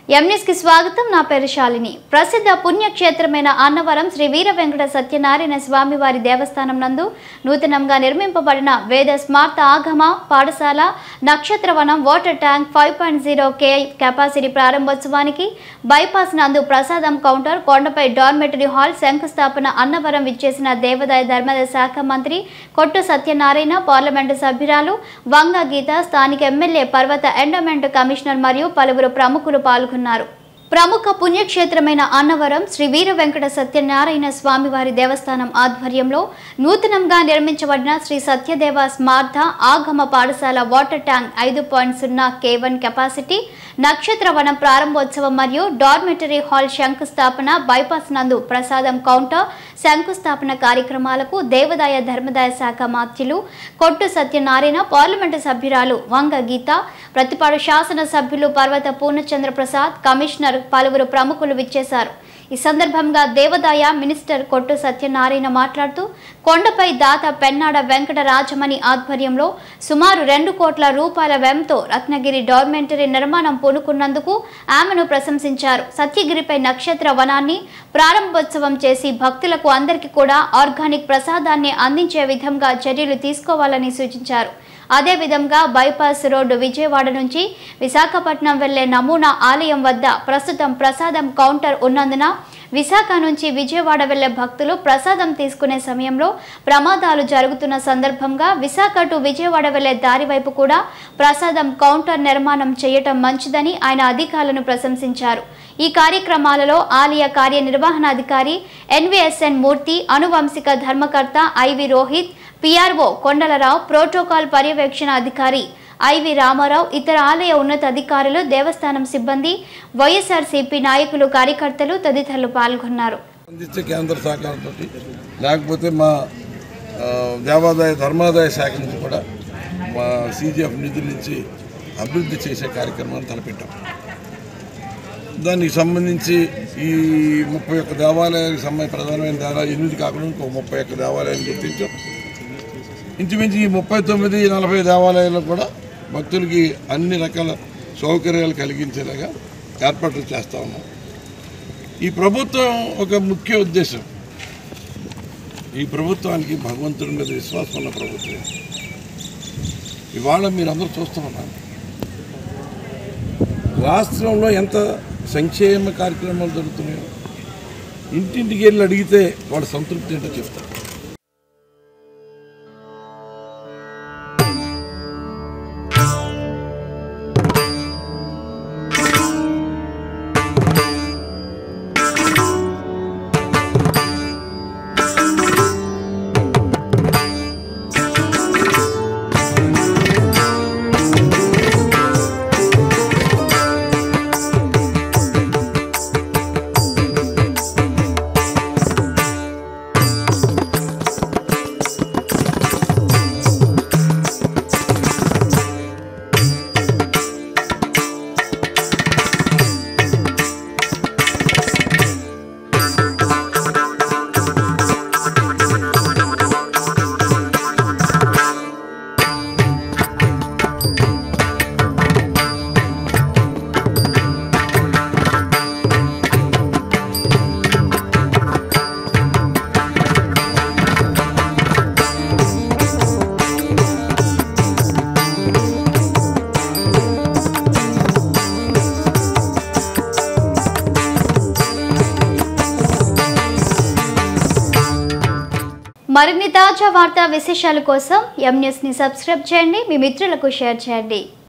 M News కి స్వాగతం నా పేరు శాలిని ప్రసిద్ధ పుణ్యక్షేత్రమైన అన్నవరం శ్రీ వీర వెంకట సత్యనారాయణ స్వామి వారి దేవస్థానం నందు నూతనంగా నిర్మింపబడిన వేద స్మార్త ఆగమ పాఠశాల నక్షత్రవనం water tank five point zero K capacity ప్రారంభోత్సవానికి బైపాస్ నందు ప్రసాదం కౌంటర్ కొండపై డార్మెటరీ హాల్ శంకుస్థాపన అన్నవరం విచ్చేసిన దేవాదాయ ధర్మాదాయ శాఖ మంత్రి కొట్టు సత్యనారాయణ పార్లమెంటు సభ్యురాలు వంగ గీత స్థానిక ఎమ్మెల్యే పర్వత ఎండోమెంట్ కమిషనర్ మరియు పలువురు ప్రముఖులు పాల్గొన్నారు ప్రముఖ పుణ్యక్షేత్రమైన అన్నవరం శ్రీ వీర వెంకట సత్యనారాయణ స్వామివారి దేవస్థానం ఆధ్వర్యంలో నూతనంగా నిర్మించబడిన శ్రీ సత్యదేవ స్మార్థ ఆగమ పాఠశాల వాటర్ ట్యాంక్ ఐదు పాయింట్ సున్నా కే వన్ కెపాసిటీ నక్షత్రవనం ప్రారంభోత్సవం మరియు డార్మెటరీ హాల్ శంకుస్థాపన బైపాస్ నందు ప్రసాదం కౌంటర్ శంకుస్థాపన కార్యక్రమాలకు దేవదాయ ధర్మదాయ శాఖ మాత్యులు కొట్టు సత్యనారాయణ పార్లమెంటు సభ్యురాలు వంగ గీత ప్రతిపాడు శాసన సభ్యులు పర్వత పూర్ణచంద్ర ప్రసాద్ కమిషనర్ పలువురు ప్రముఖులు విచ్చేశారు ఈ సందర్భంగా దేవదాయ మినిస్టర్ కొట్టు సత్యనారాయణ మాట్లాడుతూ కొండపై దాత పెన్నాడ వెంకట రాజమణి ఆధ్వర్యంలో సుమారు రెండు కోట్ల రూపాయల వ్యయంతో రత్నగిరి డార్మెంటరీ నిర్మాణం పూనుకున్నందుకు ఆమెను ప్రశంసించారు సత్యగిరిపై నక్షత్ర వనాన్ని ప్రారంభోత్సవం చేసి భక్తులకు అందరికీ కూడా ఆర్గానిక్ ప్రసాదాన్ని అందించే విధంగా చర్యలు తీసుకోవాలని సూచించారు అదేవిధంగా బైపాస్ రోడ్డు విజయవాడ నుంచి విశాఖపట్నం వెళ్లే నమూనా ఆలయం వద్ద ప్రస్తుతం ప్రసాదం కౌంటర్ ఉన్నందున విశాఖ నుంచి విజయవాడ వెళ్లే భక్తులు ప్రసాదం తీసుకునే సమయంలో ప్రమాదాలు జరుగుతున్న సందర్భంగా విశాఖ టు విజయవాడ వెళ్లే దారి వైపు కూడా ప్రసాదం కౌంటర్ నిర్మాణం చేయటం మంచిదని ఆయన అధికారులను ప్రశంసించారు ఈ కార్యక్రమాలలో ఆలయ కార్యనిర్వహణాధికారి ఎన్విఎస్ఎన్ మూర్తి అనువంశిక ధర్మకర్త IV Rohit PRO Kondalarao protocol పర్యవేక్షణ అధికారి ఐవి రామారావు ఇతర ఆలయ ఉన్నతాధికారులు దేవస్థానం సిబ్బంది వైఎస్ఆర్సీపీ నాయకులు కార్యకర్తలు తదితరులు పాల్గొన్నారు అందించే కేంద్ర సహకారంతో లేకపోతే మా ఆ, దేవాదాయ ధర్మాదాయ శాఖ నుంచి కూడా మా సీజీఎఫ్ నిధుల నుంచి అభివృద్ధి చేసే కార్యక్రమాన్ని తలపెట్టాం దానికి సంబంధించి ఈ ముప్పై ఒక్క దేవాలయానికి సంబంధించి ప్రధానమైన దేవాలయాలు ఎనిమిది కాకుండా ఇంకో ముప్పై ఒక్క దేవాలయాన్ని గుర్తించాం ఇంచుమించు ఈ ముప్పై తొమ్మిది నలభై దేవాలయాల్లో కూడా భక్తులకి అన్ని రకాల సౌకర్యాలు కలిగించేలాగా ఏర్పాట్లు చేస్తూ ఉన్నాం ఈ ప్రభుత్వం ఒక ముఖ్య ఉద్దేశం ఈ ప్రభుత్వానికి భగవంతుడి మీద విశ్వాసం ఉన్న ప్రభుత్వం ఇవాళ మీరందరూ చూస్తూ ఉన్నారు రాష్ట్రంలో ఎంత సంక్షేమ కార్యక్రమాలు జరుగుతున్నాయో ఇంటింటికి వెళ్ళి అడిగితే వాళ్ళ సంతృప్తి ఏంటో చెప్తారు మరిన్ని తాజా వార్తా విశేషాల కోసం ఎం న్యూస్ని సబ్స్క్రైబ్ చేయండి మీ మిత్రులకు షేర్ చేయండి